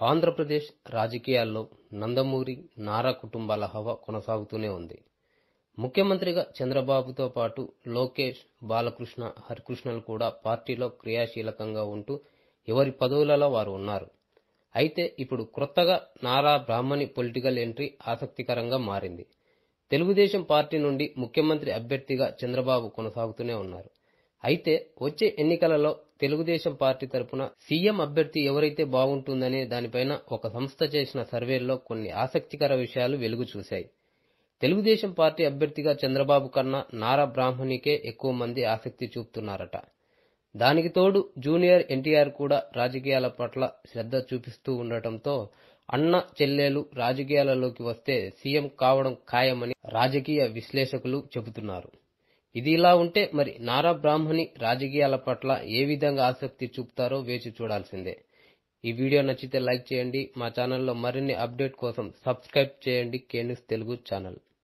ఆంధ్రప్రదేశ్ రాజకీయాల్లో నందమూరి నారా కుటుంబాల హవా కొనసాగుతూనే ఉంది ముఖ్యమంత్రిగా చంద్రబాబుతో పాటు లోకేష్ బాలకృష్ణ హరికృష్ణలు కూడా పార్టీలో క్రియాశీలకంగా ఉంటూ ఎవరి పదవులలో వారు ఉన్నారు అయితే ఇప్పుడు క్రొత్తగా నారా బ్రాహ్మణి పొలిటికల్ ఎంట్రీ ఆసక్తికరంగా మారింది తెలుగుదేశం పార్టీ నుండి ముఖ్యమంత్రి అభ్యర్థిగా చంద్రబాబు కొనసాగుతూనే ఉన్నారు అయితే వచ్చే ఎన్నికలలో తెలుగుదేశం పార్టీ తరపున సీఎం అభ్యర్థి ఎవరైతే బాగుంటుందనే దానిపైన ఒక సంస్థ చేసిన సర్వేల్లో కొన్ని ఆసక్తికర విషయాలు వెలుగు చూశాయి తెలుగుదేశం పార్టీ అభ్యర్థిగా చంద్రబాబు కన్నా నారా బ్రాహ్మణికే ఎక్కువ మంది ఆసక్తి చూపుతున్నారట దానికి తోడు జూనియర్ ఎన్టీఆర్ కూడా రాజకీయాల పట్ల శ్రద్ధ చూపిస్తూ ఉండటంతో అన్న చెల్లెలు రాజకీయాలలోకి వస్తే సీఎం కావడం ఖాయమని రాజకీయ విశ్లేషకులు చెబుతున్నారు ఇది ఇలా ఉంటే మరి నారా బ్రాహ్మణి రాజకీయాల పట్ల ఏ విధంగా ఆసక్తి చూపుతారో వేచి చూడాల్సిందే ఈ వీడియో నచ్చితే లైక్ చేయండి మా ఛానల్లో మరిన్ని అప్డేట్ కోసం సబ్స్క్రైబ్ చేయండి కే న్యూస్ తెలుగు ఛానల్